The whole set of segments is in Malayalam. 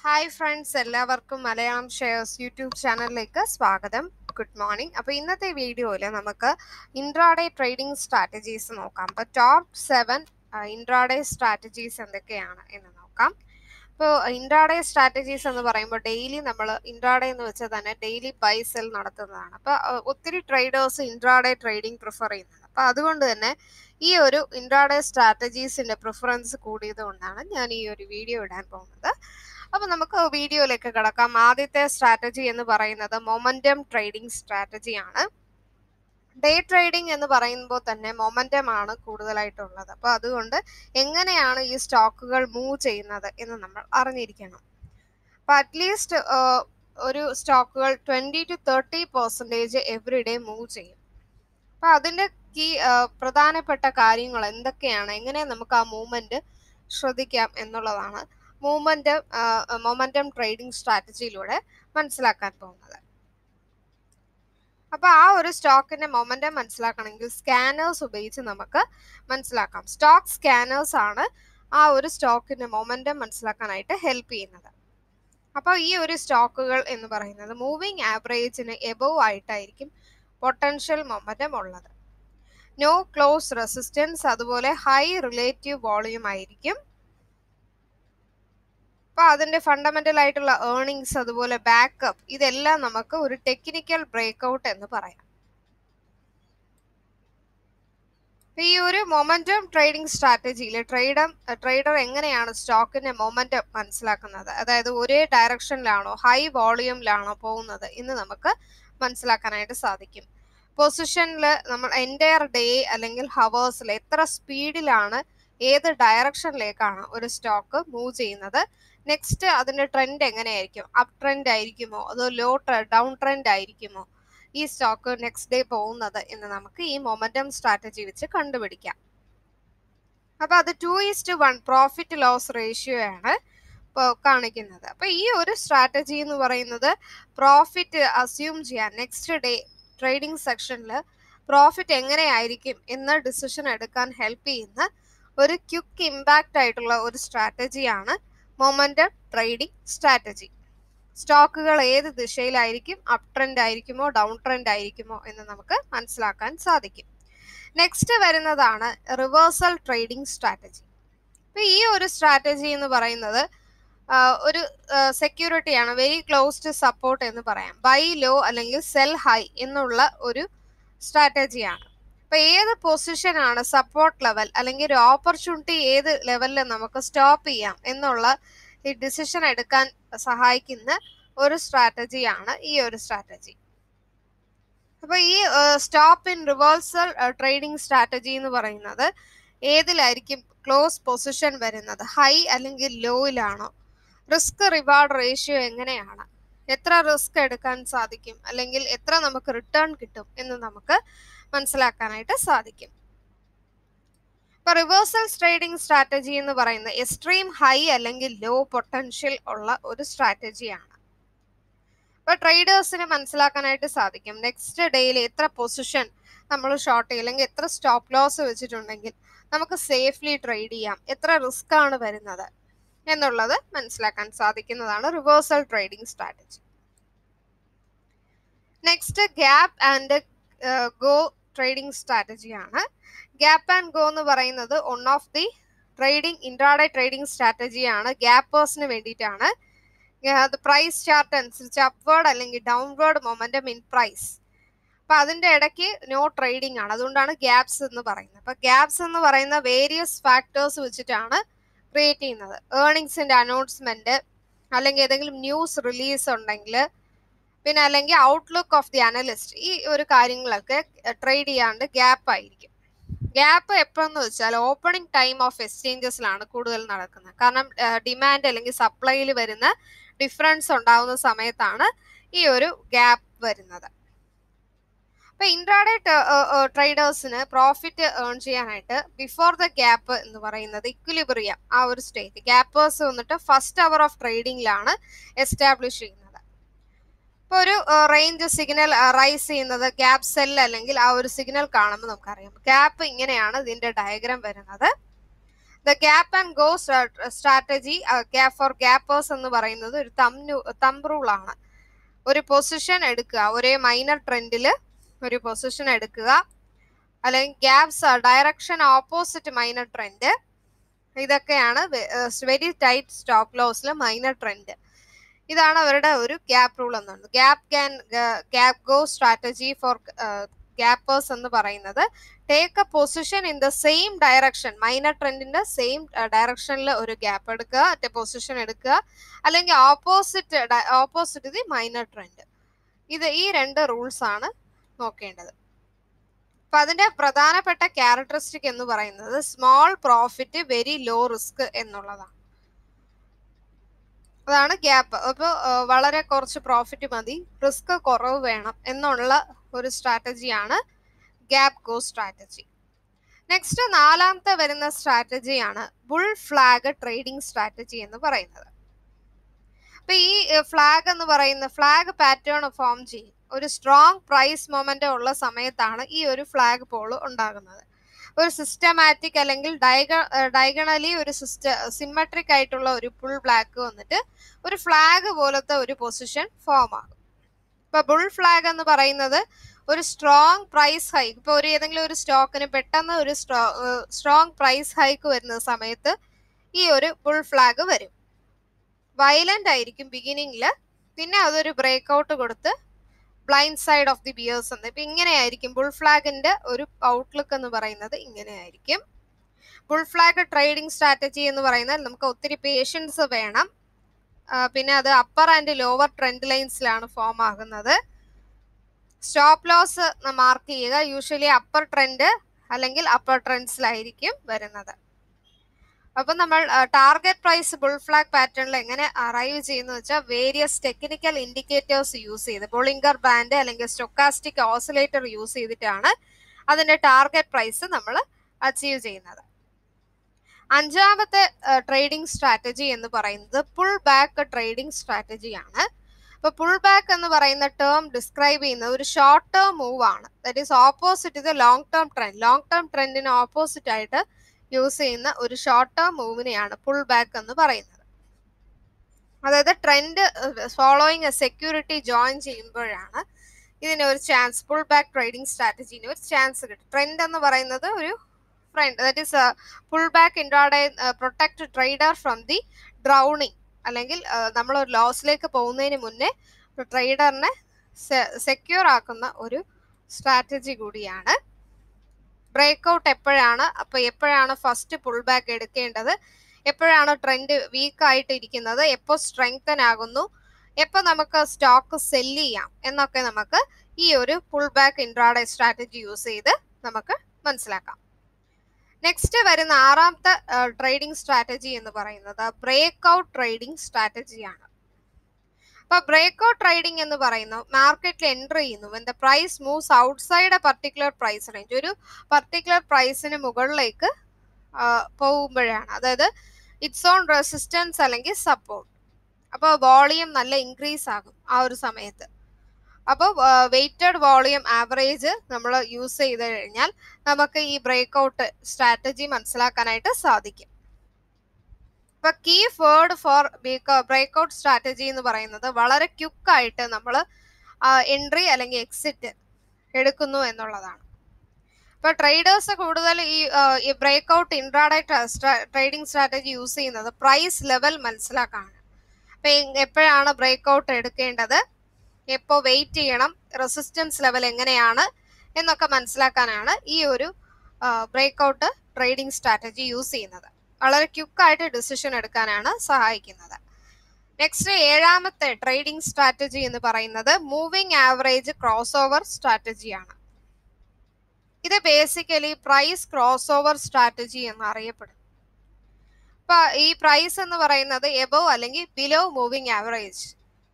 ഹായ് ഫ്രണ്ട്സ് എല്ലാവർക്കും മലയാളം ഷെയർസ് യൂട്യൂബ് ചാനലിലേക്ക് സ്വാഗതം ഗുഡ് മോർണിംഗ് അപ്പോൾ ഇന്നത്തെ വീഡിയോയിൽ നമുക്ക് ഇൻട്രാഡേ ട്രേഡിംഗ് സ്ട്രാറ്റജീസ് നോക്കാം അപ്പോൾ ടോപ്പ് സെവൻ ഇൻട്രാഡേ സ്ട്രാറ്റജീസ് എന്തൊക്കെയാണ് എന്ന് നോക്കാം ഇപ്പോൾ ഇൻട്രാഡേ സ്ട്രാറ്റജീസ് എന്ന് പറയുമ്പോൾ ഡെയിലി നമ്മൾ ഇൻട്രാഡേ എന്ന് വെച്ചാൽ തന്നെ ഡെയിലി ബൈ സെൽ നടത്തുന്നതാണ് അപ്പോൾ ഒത്തിരി ട്രേഡേഴ്സ് ഇൻട്രാഡേ ട്രേഡിംഗ് പ്രിഫർ ചെയ്യുന്നത് അപ്പോൾ അതുകൊണ്ട് തന്നെ ഈ ഒരു ഇൻട്രാഡേ സ്ട്രാറ്റജീസിന്റെ പ്രിഫറൻസ് കൂടിയത് കൊണ്ടാണ് ഞാൻ ഈ ഒരു വീഡിയോ ഇടാൻ പോകുന്നത് അപ്പൊ നമുക്ക് വീഡിയോയിലേക്ക് കിടക്കാം ആദ്യത്തെ സ്ട്രാറ്റജി എന്ന് പറയുന്നത് മൊമന്റം ട്രേഡിംഗ് സ്ട്രാറ്റജിയാണ് ഡേ ട്രേഡിംഗ് എന്ന് പറയുമ്പോൾ തന്നെ മൊമന്റം ആണ് കൂടുതലായിട്ടുള്ളത് അപ്പൊ അതുകൊണ്ട് എങ്ങനെയാണ് ഈ സ്റ്റോക്കുകൾ മൂവ് ചെയ്യുന്നത് എന്ന് നമ്മൾ അറിഞ്ഞിരിക്കണം അപ്പൊ അറ്റ്ലീസ്റ്റ് ഒരു സ്റ്റോക്കുകൾ twenty to thirty percentage every day move ചെയ്യും അപ്പൊ അതിന്റെ കീ പ്രധാനപ്പെട്ട കാര്യങ്ങൾ എന്തൊക്കെയാണ് എങ്ങനെ നമുക്ക് ആ മൂവ്മെന്റ് ശ്രദ്ധിക്കാം എന്നുള്ളതാണ് മൂവ്മെന്റ് മൊമെന്റം ട്രേഡിംഗ് സ്ട്രാറ്റജിയിലൂടെ മനസ്സിലാക്കാൻ പോകുന്നത് അപ്പൊ ആ ഒരു സ്റ്റോക്കിന്റെ മൊമെന്റം മനസ്സിലാക്കണമെങ്കിൽ സ്കാനേഴ്സ് ഉപയോഗിച്ച് നമുക്ക് മനസ്സിലാക്കാം സ്റ്റോക്ക് സ്കാനേഴ്സ് ആണ് ആ ഒരു സ്റ്റോക്കിന്റെ മൊമെന്റം മനസ്സിലാക്കാനായിട്ട് ഹെൽപ്പ് ചെയ്യുന്നത് അപ്പോൾ ഈ ഒരു സ്റ്റോക്കുകൾ എന്ന് പറയുന്നത് മൂവിങ് ആവറേജിന് എബവ് ആയിട്ടായിരിക്കും പൊട്ടൻഷ്യൽ മൊമെന്റം ഉള്ളത് നോ ക്ലോസ് റെസിസ്റ്റൻസ് അതുപോലെ ഹൈ റിലേറ്റീവ് വോളിയം ആയിരിക്കും അപ്പൊ അതിന്റെ ഫണ്ടമെന്റൽ ആയിട്ടുള്ള ഏർണിങ്സ് അതുപോലെ ബാക്കപ്പ് ഇതെല്ലാം നമുക്ക് ഒരു ടെക്നിക്കൽ ബ്രേക്ക്ഔട്ട് എന്ന് പറയാം ഈ ഒരു മൊമെന്റം ട്രേഡിംഗ് സ്ട്രാറ്റജിയിൽ ട്രേഡർ ട്രേഡർ എങ്ങനെയാണ് സ്റ്റോക്കിന്റെ മൊമെന്റം മനസ്സിലാക്കുന്നത് അതായത് ഒരേ ഡയറക്ഷനിലാണോ ഹൈ വോളിയൂമിലാണോ പോകുന്നത് എന്ന് നമുക്ക് മനസ്സിലാക്കാനായിട്ട് സാധിക്കും പൊസിഷനിൽ നമ്മൾ എൻറ്റയർ ഡേ അല്ലെങ്കിൽ ഹവേഴ്സിൽ എത്ര സ്പീഡിലാണ് ഏത് ഡയറക്ഷനിലേക്കാണ് ഒരു സ്റ്റോക്ക് മൂവ് ചെയ്യുന്നത് നെക്സ്റ്റ് അതിന്റെ ട്രെൻഡ് എങ്ങനെയായിരിക്കും അപ് ട്രെൻഡ് ആയിരിക്കുമോ അതോ ലോ ഡൗൺ ട്രെൻഡ് ആയിരിക്കുമോ ഈ സ്റ്റോക്ക് നെക്സ്റ്റ് ഡേ പോകുന്നത് എന്ന് നമുക്ക് ഈ മൊമെന്റം സ്ട്രാറ്റജി വെച്ച് കണ്ടുപിടിക്കാം അപ്പൊ അത് two is to one profit loss ratio ആണ് കാണിക്കുന്നത് അപ്പൊ ഈ ഒരു സ്ട്രാറ്റജി എന്ന് പറയുന്നത് പ്രോഫിറ്റ് അസ്യൂം ചെയ്യാൻ നെക്സ്റ്റ് ഡേ ട്രേഡിംഗ് സെക്ഷനിൽ പ്രോഫിറ്റ് എങ്ങനെയായിരിക്കും എന്ന് ഡിസിഷൻ എടുക്കാൻ ഹെൽപ്പ് ചെയ്യുന്ന ഒരു ക്വിക്ക് ഇമ്പാക്റ്റ് ആയിട്ടുള്ള ഒരു സ്ട്രാറ്റജിയാണ് മൊമെന്റം ട്രേഡിംഗ് സ്ട്രാറ്റജി സ്റ്റോക്കുകൾ ഏത് ദിശയിലായിരിക്കും അപ് ട്രെൻഡ് ആയിരിക്കുമോ ഡൗൺ ട്രെൻഡ് ആയിരിക്കുമോ എന്ന് നമുക്ക് മനസ്സിലാക്കാൻ സാധിക്കും നെക്സ്റ്റ് വരുന്നതാണ് റിവേഴ്സൽ ട്രേഡിംഗ് സ്ട്രാറ്റജി ഇപ്പൊ ഈ ഒരു സ്ട്രാറ്റജി എന്ന് പറയുന്നത് ഒരു സെക്യൂരിറ്റിയാണ് വെരി ക്ലോസ് ടു സപ്പോർട്ട് എന്ന് പറയാം ബൈ ലോ അല്ലെങ്കിൽ സെൽ ഹൈ എന്നുള്ള ഒരു സ്ട്രാറ്റജിയാണ് അപ്പൊ ഏത് പൊസിഷൻ ആണ് സപ്പോർട്ട് ലെവൽ അല്ലെങ്കിൽ ഒരു ഓപ്പർച്യൂണിറ്റി ഏത് ലെവലിൽ നമുക്ക് സ്റ്റോപ്പ് ചെയ്യാം എന്നുള്ള ഈ ഡിസിഷൻ എടുക്കാൻ സഹായിക്കുന്ന ഒരു സ്ട്രാറ്റജിയാണ് ഈ ഒരു സ്ട്രാറ്റജി അപ്പൊ ഈ stop in reversal trading strategy എന്ന് പറയുന്നത് ഏതിലായിരിക്കും ക്ലോസ് പൊസിഷൻ വരുന്നത് ഹൈ അല്ലെങ്കിൽ ലോയിലാണോ റിസ്ക് റിവാർഡ് റേഷ്യോ എങ്ങനെയാണ് എത്ര റിസ്ക് എടുക്കാൻ സാധിക്കും അല്ലെങ്കിൽ എത്ര നമുക്ക് റിട്ടേൺ കിട്ടും എന്ന് നമുക്ക് മനസ്സിലാക്കാനായിട്ട് സാധിക്കും ഇപ്പൊ റിവേഴ്സൽ ട്രേഡിംഗ് സ്ട്രാറ്റജി എന്ന് പറയുന്നത് എക്സ്ട്രീം ഹൈ അല്ലെങ്കിൽ ലോ പൊട്ടൻഷ്യൽ ഉള്ള ഒരു സ്ട്രാറ്റജിയാണ് ഇപ്പൊ ട്രേഡേഴ്സിന് മനസ്സിലാക്കാനായിട്ട് സാധിക്കും നെക്സ്റ്റ് ഡേയിൽ എത്ര പൊസിഷൻ നമ്മൾ ഷോർട്ട് ചെയ്യും അല്ലെങ്കിൽ എത്ര സ്റ്റോപ്പ് ലോസ് വെച്ചിട്ടുണ്ടെങ്കിൽ നമുക്ക് സേഫ്ലി ട്രേഡ് ചെയ്യാം എത്ര റിസ്ക് ആണ് വരുന്നത് എന്നുള്ളത് മനസ്സിലാക്കാൻ സാധിക്കുന്നതാണ് reversal trading strategy next gap and go trading സ്ട്രാറ്റജിയാണ് ഗ്യാപ്പ് ആൻഡ് ഗോ എന്ന് പറയുന്നത് one of the trading intraday trading സ്ട്രാറ്റജിയാണ് ഗ്യാപ്പേഴ്സിന് വേണ്ടിയിട്ടാണ് പ്രൈസ് ചാർട്ട് അനുസരിച്ച് അപ്വേർഡ് അല്ലെങ്കിൽ ഡൗൺവേർഡ് മൊമെന്റം ഇൻ പ്രൈസ് അപ്പൊ അതിന്റെ ഇടയ്ക്ക് നോ ട്രേഡിംഗ് ആണ് അതുകൊണ്ടാണ് ഗ്യാപ്സ് എന്ന് പറയുന്നത് അപ്പൊ ഗ്യാപ്സ് എന്ന് പറയുന്ന വേരിയസ് ഫാക്ടേഴ്സ് വെച്ചിട്ടാണ് ക്രിയേറ്റ് ചെയ്യുന്നത് ഏർണിങ്സിന്റെ അനൗൺസ്മെന്റ് അല്ലെങ്കിൽ ഏതെങ്കിലും ന്യൂസ് റിലീസ് ഉണ്ടെങ്കിൽ പിന്നെ അല്ലെങ്കിൽ ഔട്ട്ലുക്ക് ഓഫ് ദി അനലിസ്റ്റ് ഈ ഒരു കാര്യങ്ങളൊക്കെ ട്രേഡ് ചെയ്യാണ്ട് ഗ്യാപ്പ് ആയിരിക്കും ഗ്യാപ്പ് എപ്പോഴെന്ന് വെച്ചാൽ ഓപ്പണിംഗ് ടൈം ഓഫ് എക്സ്ചേഞ്ചസിലാണ് കൂടുതൽ നടക്കുന്നത് കാരണം ഡിമാൻഡ് അല്ലെങ്കിൽ സപ്ലൈയിൽ വരുന്ന ഡിഫറൻസ് ഉണ്ടാവുന്ന സമയത്താണ് ഈ ഒരു ഗ്യാപ്പ് വരുന്നത് അപ്പൊ ഇൻട്രാഡേ ട്രേഡേഴ്സിന് പ്രോഫിറ്റ് ഏൺ ചെയ്യാനായിട്ട് ബിഫോർ ദ ഗ്യാപ്പ് എന്ന് പറയുന്നത് ഇക്വിലിബ്രിയം ആ ഒരു സ്റ്റേറ്റ് ഗ്യാപ്പേഴ്സ് വന്നിട്ട് ഫസ്റ്റ് അവർ ഓഫ് ട്രേഡിംഗിലാണ് എസ്റ്റാബ്ലിഷ് ചെയ്യുന്നത് ഇപ്പൊ ഒരു റേഞ്ച് സിഗ്നൽ റൈസ് ചെയ്യുന്നത് ഗ്യാപ്പ് സെൽ അല്ലെങ്കിൽ ആ ഒരു സിഗ്നൽ കാണുമ്പോൾ നമുക്കറിയാം ഗ്യാപ്പ് ഇങ്ങനെയാണ് ഇതിന്റെ ഡയഗ്രാം വരുന്നത് the gap and go strategy gap for gappers എന്ന് പറയുന്നത് ഒരു തമ്പ് റൂൾ ആണ് ഒരു പൊസിഷൻ എടുക്കുക ഒരേ മൈനർ ട്രെൻഡിൽ ഒരു പൊസിഷൻ എടുക്കുക അല്ലെങ്കിൽ gaps direction opposite minor trend ഇതൊക്കെയാണ് വെരി ടൈറ്റ് സ്റ്റോപ്പ് ലോസിൽ മൈനർ ട്രെൻഡ് ഇതാണ് അവരുടെ ഒരു ഗ്യാപ്പ് റൂൾ എന്നുള്ളത് gap can gap go strategy for gappers എന്ന് പറയുന്നത് take a position in the same direction minor ട്രെൻഡിന്റെ സെയിം ഡയറക്ഷനിൽ ഒരു ഗ്യാപ്പ് എടുക്കുക മറ്റേ പൊസിഷൻ എടുക്കുക അല്ലെങ്കിൽ opposite opposite the minor trend ഇത് ഈ രണ്ട് റൂൾസ് ആണ് നോക്കേണ്ടത് അപ്പൊ അതിന്റെ പ്രധാനപ്പെട്ട ക്യാരക്ടറിസ്റ്റിക് എന്ന് പറയുന്നത് small profit very low risk എന്നുള്ളതാണ് അതാണ് ഗ്യാപ്പ് അപ്പോൾ വളരെ കുറച്ച് പ്രോഫിറ്റ് മതി റിസ്ക് കുറവ് വേണം എന്നുള്ള ഒരു സ്ട്രാറ്റജിയാണ് ഗ്യാപ്പ് ഗോ സ്ട്രാറ്റജി നെക്സ്റ്റ് നാലാമത്തെ വരുന്ന സ്ട്രാറ്റജിയാണ് ബുൾ ഫ്ലാഗ് ട്രേഡിംഗ് സ്ട്രാറ്റജി എന്ന് പറയുന്നത് അപ്പൊ ഈ ഫ്ലാഗ് എന്ന് പറയുന്ന ഫ്ലാഗ് പാറ്റേൺ ഫോം ചെയ്യും ഒരു സ്ട്രോങ് പ്രൈസ് മൊമെന്റ് ഉള്ള സമയത്താണ് ഈ ഒരു ഫ്ലാഗ് പോൾ ഉണ്ടാകുന്നത് ഒരു സിസ്റ്റമാറ്റിക് അല്ലെങ്കിൽ ഡയഗ ഡയഗണലി ഒരു സിസ്റ്റ സിമ്മട്രിക് ആയിട്ടുള്ള ഒരു പുൾ ബ്ലാക്ക് വന്നിട്ട് ഒരു ഫ്ലാഗ് പോലത്തെ ഒരു പൊസിഷൻ ഫോം ആകും ഇപ്പൊ ബുൾ ഫ്ലാഗ് എന്ന് പറയുന്നത് ഒരു സ്ട്രോങ് പ്രൈസ് ഹൈക്ക് ഇപ്പൊ ഒരു ഏതെങ്കിലും ഒരു സ്റ്റോക്കിന് പെട്ടെന്ന് ഒരു സ്ട്രോങ് പ്രൈസ് ഹൈക്ക് വരുന്ന സമയത്ത് ഈ ഒരു ബുൾ ഫ്ലാഗ് വരും വയലന്റ് ആയിരിക്കും ബിഗിനിങ്ങിൽ പിന്നെ അതൊരു ബ്രേക്ക് ഔട്ട് കൊടുത്ത് blind side of the bears എന്ന് ഇപ്പൊ ഇങ്ങനെയായിരിക്കും ബുൾ ഫ്ലാഗിന്റെ ഒരു ഔട്ട്ലുക്ക് എന്ന് പറയുന്നത് ഇങ്ങനെയായിരിക്കും ബുൾ ഫ്ലാഗ് ട്രേഡിംഗ് സ്ട്രാറ്റജി എന്ന് പറയുന്നത് നമുക്ക് ഒത്തിരി പേഷ്യൻസ് വേണം പിന്നെ അത് അപ്പർ ആൻഡ് ലോവർ ട്രെൻഡ് ലൈൻസിലാണ് ഫോം ആകുന്നത് സ്റ്റോപ്പ് ലോസ് മാർക്ക് ചെയ്യുക യൂഷ്വലി അപ്പർ ട്രെൻഡ് അല്ലെങ്കിൽ അപ്പർ ട്രെൻഡ്സിലായിരിക്കും വരുന്നത് അപ്പൊ നമ്മൾ ടാർഗറ്റ് പ്രൈസ് ബുൾ ഫ്ലാഗ് പാറ്റേണിൽ എങ്ങനെ അറൈവ് ചെയ്യുന്ന വെച്ചാൽ വേരിയസ് ടെക്നിക്കൽ ഇൻഡിക്കേറ്റേഴ്സ് യൂസ് ചെയ്ത് ബോളിംഗർ ബാൻഡ് അല്ലെങ്കിൽ സ്റ്റൊക്കാസ്റ്റിക് ഓസിലേറ്റർ യൂസ് ചെയ്തിട്ടാണ് അതിന്റെ ടാർഗറ്റ് പ്രൈസ് നമ്മൾ അച്ചീവ് ചെയ്യുന്നത് അഞ്ചാമത്തെ ട്രേഡിംഗ് സ്ട്രാറ്റജി എന്ന് പറയുന്നത് പുൾ ബാക്ക് ട്രേഡിംഗ് സ്ട്രാറ്റജിയാണ് അപ്പൊ പുൾ ബാക്ക് എന്ന് പറയുന്ന ടേം ഡിസ്ക്രൈബ് ചെയ്യുന്ന ഒരു ഷോർട്ട് ടേം മൂവ് ആണ് ദറ്റ് ഈസ് ഓപ്പോസിറ്റ് ഇത് long term trend long term ട്രെൻഡിന് ഓപ്പോസിറ്റ് ആയിട്ട് യൂസ് ചെയ്യുന്ന ഒരു ഷോർട്ട് ടേം മൂവിനെയാണ് പുൾ ബാക്ക് എന്ന് പറയുന്നത് അതായത് trend following a security join ചെയ്യുമ്പോഴാണ് ഇതിന് ഒരു ചാൻസ് പുൾ ബാക്ക് ട്രേഡിംഗ് സ്ട്രാറ്റജിന് ഒരു ചാൻസ് കിട്ടും ട്രെൻഡ് എന്ന് പറയുന്നത് ഒരു front that is pull back intraday protect trader from the drowning അല്ലെങ്കിൽ നമ്മൾ ഒരു ലോസിലേക്ക് പോകുന്നതിന് മുന്നേ ട്രേഡറിനെ സെക്യൂർ ആക്കുന്ന ഒരു സ്ട്രാറ്റജി കൂടിയാണ് ബ്രേക്ക് ഔട്ട് എപ്പോഴാണ് അപ്പൊ എപ്പോഴാണ് ഫസ്റ്റ് പുൾ ബാക്ക് എടുക്കേണ്ടത് എപ്പോഴാണ് ട്രെൻഡ് വീക്ക് ആയിട്ട് ഇരിക്കുന്നത് എപ്പോൾ സ്ട്രെങ്തൻ ആകുന്നു എപ്പോൾ നമുക്ക് സ്റ്റോക്ക് സെല്ല് ചെയ്യാം എന്നൊക്കെ നമുക്ക് ഈ ഒരു pull back intraday strategy use ചെയ്ത് നമുക്ക് മനസ്സിലാക്കാം നെക്സ്റ്റ് വരുന്ന ആറാമത്തെ ട്രേഡിംഗ് സ്ട്രാറ്റജി എന്ന് പറയുന്നത് ബ്രേക്ക് ഔട്ട് ട്രേഡിംഗ് സ്ട്രാറ്റജിയാണ് അപ്പൊ ബ്രേക്ക് ഔട്ട് ട്രേഡിംഗ് എന്ന് പറയുന്നു മാർക്കറ്റിൽ എൻട്രി ചെയ്യുന്നു when the price moves outside a particular price range ഒരു പർട്ടിക്കുലർ പ്രൈസിന് മുകളിലേക്ക് പോകുമ്പോഴാണ് അതായത് ഇറ്റ്സ് ഓൺ റെസിസ്റ്റൻസ് അല്ലെങ്കിൽ സപ്പോർട്ട് അപ്പോൾ വോളിയം നല്ല ഇൻക്രീസ് ആകും ആ ഒരു സമയത്ത് അപ്പോൾ വെയിറ്റഡ് വോളിയം ആവറേജ് നമ്മൾ യൂസ് ചെയ്ത് കഴിഞ്ഞാൽ നമുക്ക് ഈ ബ്രേക്ക് ഔട്ട് സ്ട്രാറ്റജി മനസ്സിലാക്കാനായിട്ട് സാധിക്കും ഇപ്പൊ keyword for break out strategy എന്ന് പറയുന്നത് വളരെ ക്യുക്കായിട്ട് നമ്മൾ എൻട്രി അല്ലെങ്കിൽ എക്സിറ്റ് എടുക്കുന്നു എന്നുള്ളതാണ് ഇപ്പൊ ട്രേഡേഴ്സ് കൂടുതൽ ഈ break out intraday trading strategy use ചെയ്യുന്നത് പ്രൈസ് ലെവൽ മനസ്സിലാക്കാണ് അപ്പൊ എപ്പോഴാണ് ബ്രേക്ക് ഔട്ട് എടുക്കേണ്ടത് എപ്പോൾ വെയിറ്റ് ചെയ്യണം റെസിസ്റ്റൻസ് ലെവൽ എങ്ങനെയാണ് എന്നൊക്കെ മനസ്സിലാക്കാനാണ് ഈ ഒരു break out trading strategy use ചെയ്യുന്നത് വളരെ ക്യുക്കായിട്ട് ഡിസിഷൻ എടുക്കാനാണ് സഹായിക്കുന്നത് നെക്സ്റ്റ് ഏഴാമത്തെ ട്രേഡിംഗ് സ്ട്രാറ്റജി എന്ന് പറയുന്നത് മൂവിംഗ് ആവറേജ് ക്രോസ് ഓവർ സ്ട്രാറ്റജിയാണ് ഇത് basically price cross over strategy എന്ന് അറിയപ്പെടും ഇപ്പൊ ഈ പ്രൈസ് എന്ന് പറയുന്നത് എബവ് അല്ലെങ്കിൽ ബിലോ മൂവിംഗ് ആവറേജ്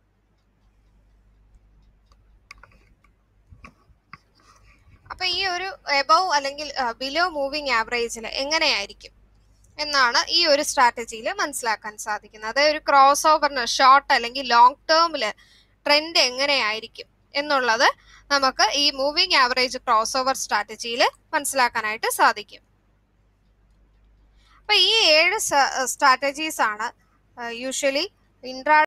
അപ്പൊ ഈ ഒരു എബവ് അല്ലെങ്കിൽ ബിലോ മൂവിംഗ് ആവറേജിൽ എങ്ങനെയായിരിക്കും എന്നാണ് ഈ ഒരു സ്ട്രാറ്റജിയിൽ മനസ്സിലാക്കാൻ സാധിക്കുന്നത് അതായത് ഒരു ക്രോസ് ഓവറിന് ഷോർട്ട് അല്ലെങ്കിൽ ലോങ് ടേമിൽ ട്രെൻഡ് എങ്ങനെയായിരിക്കും എന്നുള്ളത് നമുക്ക് ഈ മൂവിംഗ് ആവറേജ് ക്രോസ് ഓവർ സ്ട്രാറ്റജിയിൽ മനസ്സിലാക്കാനായിട്ട് സാധിക്കും അപ്പൊ അപ്പൊ ഈ ഏഴ് സ്ട്രാറ്റജീസ് ആണ് യൂഷ്വലി ഇൻട്രാ